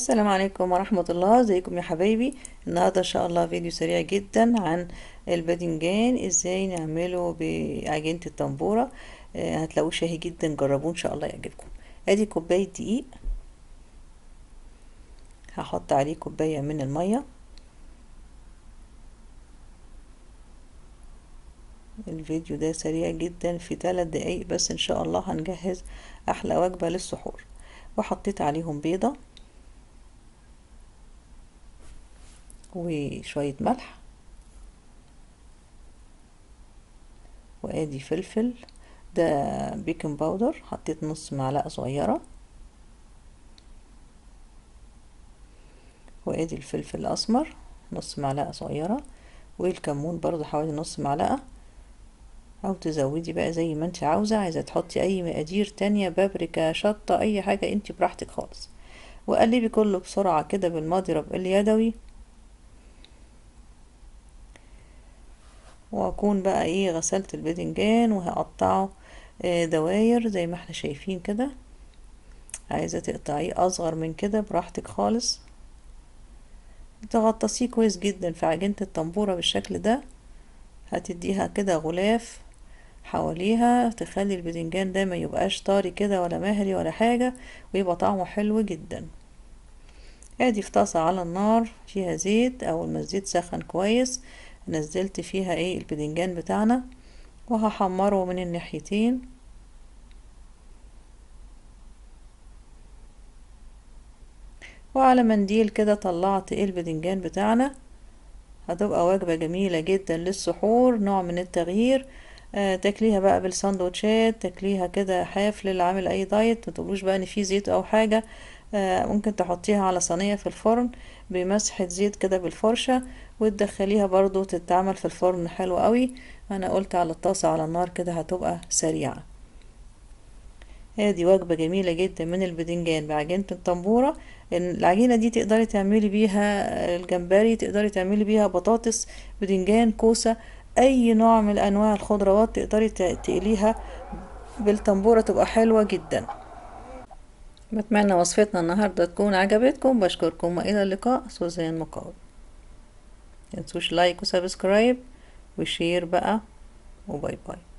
السلام عليكم ورحمة الله ازيكم يا حبايبي النهاردة ان شاء الله فيديو سريع جدا عن الباذنجان ازاي نعمله بعجينة التنبورة آه، هتلاقوه شهي جدا جربوه ان شاء الله يعجبكم ادي كوباية دقيق هحط عليه كوباية من المية الفيديو ده سريع جدا في ثلاث دقايق بس ان شاء الله هنجهز احلى وجبة للسحور وحطيت عليهم بيضة وشوية ملح وادي فلفل ده بيكنج باودر حطيت نص معلقة صغيرة وادي الفلفل الاسمر نص معلقة صغيرة والكمون برضو حوالي نص معلقة او تزودي بقى زي ما انت عاوزة عايزة تحطي اي مقادير تانية بابريكا شطة اي حاجة انت براحتك خالص وقلبي كله بسرعة كده بالمضرب اليدوي واكون بقى ايه غسلت الباذنجان وهقطعه دواير زي ما احنا شايفين كده عايزة تقطعيه اصغر من كده براحتك خالص تغطسيه كويس جدا في عجينة الطنبورة بالشكل ده هتديها كده غلاف حواليها تخلي الباذنجان ده ما يبقاش طري كده ولا مهري ولا حاجة ويبقى طعمه حلو جدا ادي في طاسة على النار فيها زيت اول ما الزيت سخن كويس نزلت فيها ايه الباذنجان بتاعنا وهحمره من الناحيتين وعلى منديل كده طلعت ايه الباذنجان بتاعنا هتبقى وجبة جميلة جدا للسحور نوع من التغيير آه تاكليها بقى بالساندوتشات تاكليها كده حاف للي عامل اي دايت متقولوش بقى ان في زيت او حاجة آه ممكن تحطيها على صينية في الفرن بمسحة زيت كده بالفرشة وتدخليها برضو تتعمل في الفرن حلو قوي انا قلت على الطاسة على النار كده هتبقى سريعة هذه وجبة جميلة جدا من الباذنجان بعجينة الطنبورة العجينة دي تقدري تعملي بيها الجمبري تقدري تعملي بيها بطاطس باذنجان كوسة اي نوع من انواع الخضروات تقدري تقليها بالطنبورة تبقى حلوة جدا بتمنى وصفتنا النهاردة تكون عجبتكم بشكركم والى اللقاء سوزان مقاوم متنسوش لايك وسبسكرايب وشير بقى وباي باي